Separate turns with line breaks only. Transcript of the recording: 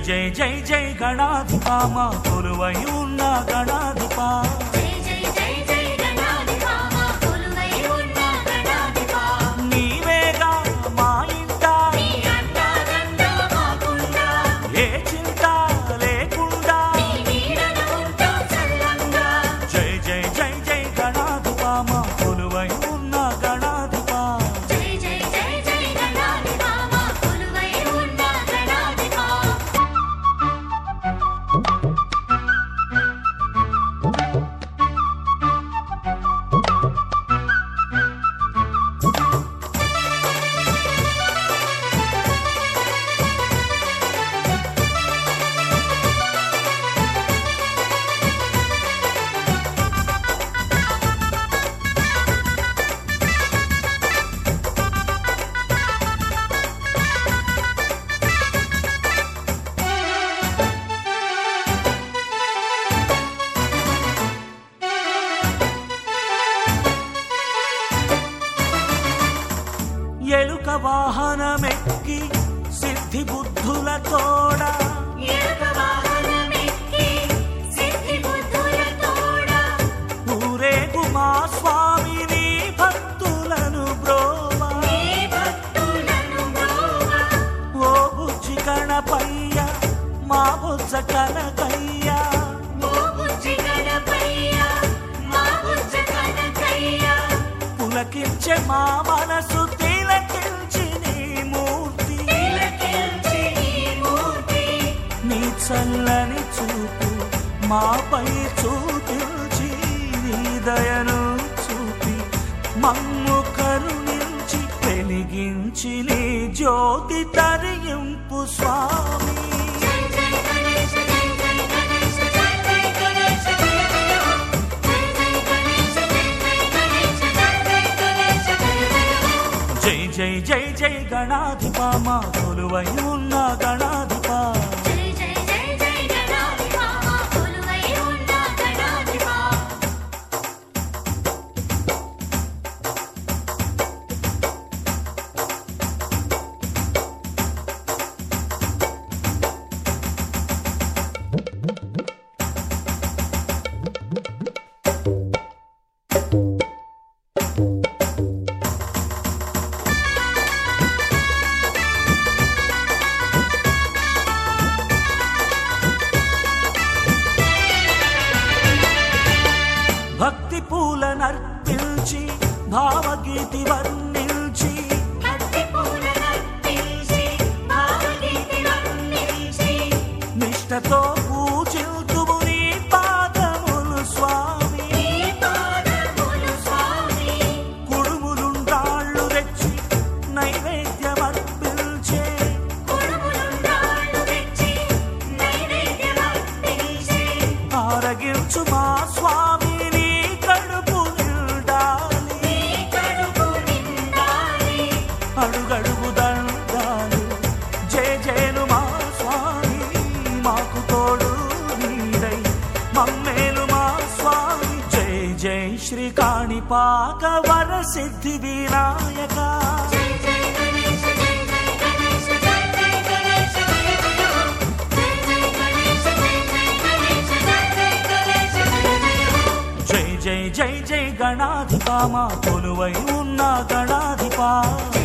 జై జై జై గణాధిపా మా కొలువై ఉన్న గణాధిపా
జై జై జై జై గణాధిపా మా కొలువై ఉన్న గణాధిపా
నీవేగా మా ఇంట
నీ అండదండ మాకుండా
ఏ చింత లేకుండా
నీ నీడన ఉంటాం చల్లంగా
జై జై జై జై గణాధిపా మా కొలువై ఉన్న గణాధిపా
జై జై జై జై గణాధిపా మా కొలువై ఉన్న గణాధిపా
ఎలుక వాహనమెక్కి సిద్ధి బుద్ధుల తోడ
ఎరుక వాహనమెక్కి సిద్ధి బుద్ధుల తోడ
ఊరేగు మా స్వామిని భక్తులను బ్రోవా
నీ భక్తులను బ్రోవ
ఓ బుజ్జి గణపయ్య మా బుజ్జ కనకయ్య
ఓ బుజ్జి గణపయ్య మా బుజ్జ కనకయ్య
పులకించే మా మనసు తిలకించి నీ మూర్తి
తిలకించి నీ మూర్తి
నీ చల్లని చూపు మాపై చూపించి నీ దయను చూపి మమ్ము కరుణించి వెలిగించి నీ జ్యోతి తరింపు స్వామి
జై జై గణేశ జై జై గణేశ జై జై గణేశ జయ జయ హో జై జై గణేశ జై జై గణేశ జై జై గణేశ జయ జయ హో
జై జై జై జై గణాధిపా మా కొలువై ఉన్న గణాధిపా
జై జై జై జై గణాధిపా మా కొలువై ఉన్న గణాధిపా
భక్తి పూలనర్పించి భావగీతి వర్ణించి
భక్తి పూలనర్పించి భావగీతి వర్ణించి
నిష్టతో పూజిల్తుము నీ పాదములు స్వామి
నీ పాదములు స్వామి
కుడుములుండాళ్ళు రెచ్చి నైవేద్యమర్పించే
కొడుములుండాళ్ళు తెచ్చి నైవేద్యమర్పించి
ఆరగించు మా స్వామి నీ కడుపు నిండాలి
నీ కడుపు నిండాలి
అడుగడుగు దండాలు జయ జయను మా స్వామి మాకు తోడు నీడై మమ్మేలు మా స్వామి జయ జయ శ్రీ కాణిపాక వర సిద్ధి వినాయక
జై జై గణేశ జై జై గణేశ జై జై గణేశ జయ జయ హో జై జై గణేశ జై జై గణేశ జై జై గణేశ జయ జయ హో
జై జై జై జై గణాధిపా మా కొలువై ఉన్న గణాధిపా